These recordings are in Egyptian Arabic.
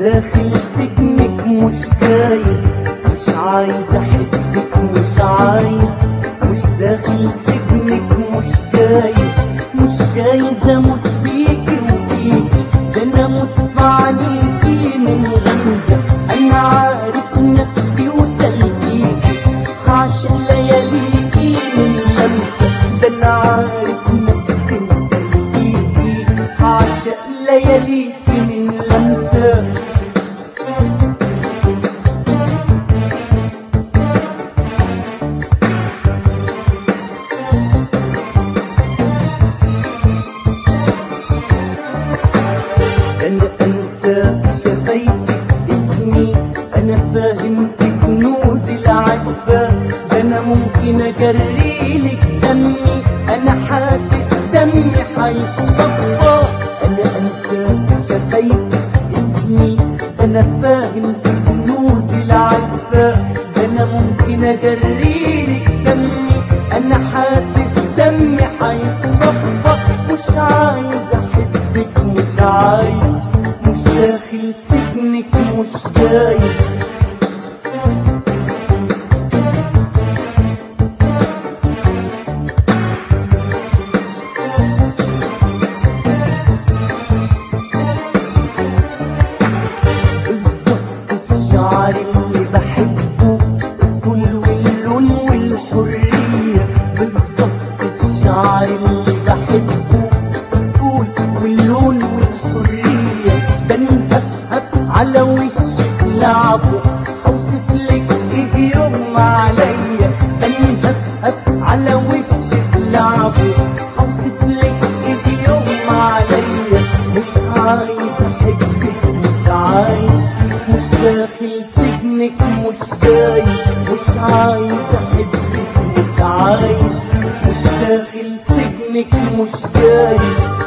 داخل سجنك مش جايز مش عايز احبك مش عايز مش داخل سجنك مش جايز مش جايز اموت فيكي وفيكي ده انا اموت في عليكي من غمزه انا عارف نفسي وتلقيكي عاشق لياليكي من لمسه ده انا عارف نفسي وتلقيكي عاشق لياليكي من لمسه انا انسى في شفايفك اسمي انا فاهم في كنوز العفة ده انا ممكن اجريلك دمي انا حاسس دمي هيتصفى انا انسى في شفايفك اسمي ده انا فاهم في كنوز العفة ده انا ممكن اجريلك دمي انا حاسس دمي هيتصفى مش عايز احبك مش عايز مش داخل سجنك مش جايز بالظبط الشعر اللي بحبه الفل واللون والحرية بالظبط الشعر اللي بحبه الفول واللون والحرية بنهفهف على وشك لعبه هوصف لك ايه يوم عليا بنهفهف على وشك لعبه هوصف لك ايه يوم عليا مش عايز احبك مش عايز مش داخل سجنك مش جاي مش عايز احبك مش عايز مش داخل سجنك مش جاي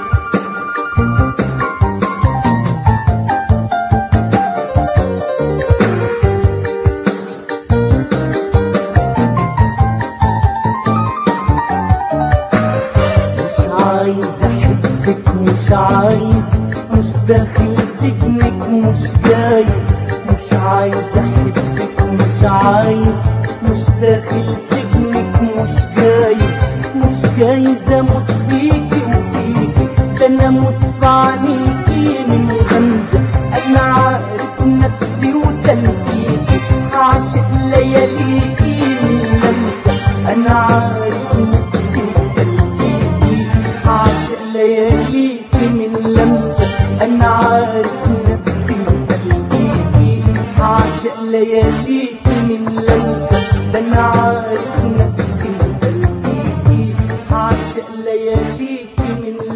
مش عايز احبك مش عايز مش داخل سجنك مش جايز مش عايز احبك مش عايز مش داخل سجنك مش جايز مش جايز اموت فيكي وفيكي ده انا اموت في عينيكي من غمزه انا عارف نفسي وتلقيكي عاشق لياليكي من لمسه انا عارف نفسي وتلقيكي عاشق لياليكي من لمسه انا عارف نفسي وتلقيكي عاشق لياليكي من لمسه ده انا عارف نفسي وتلقيكي عاشق لياليكي من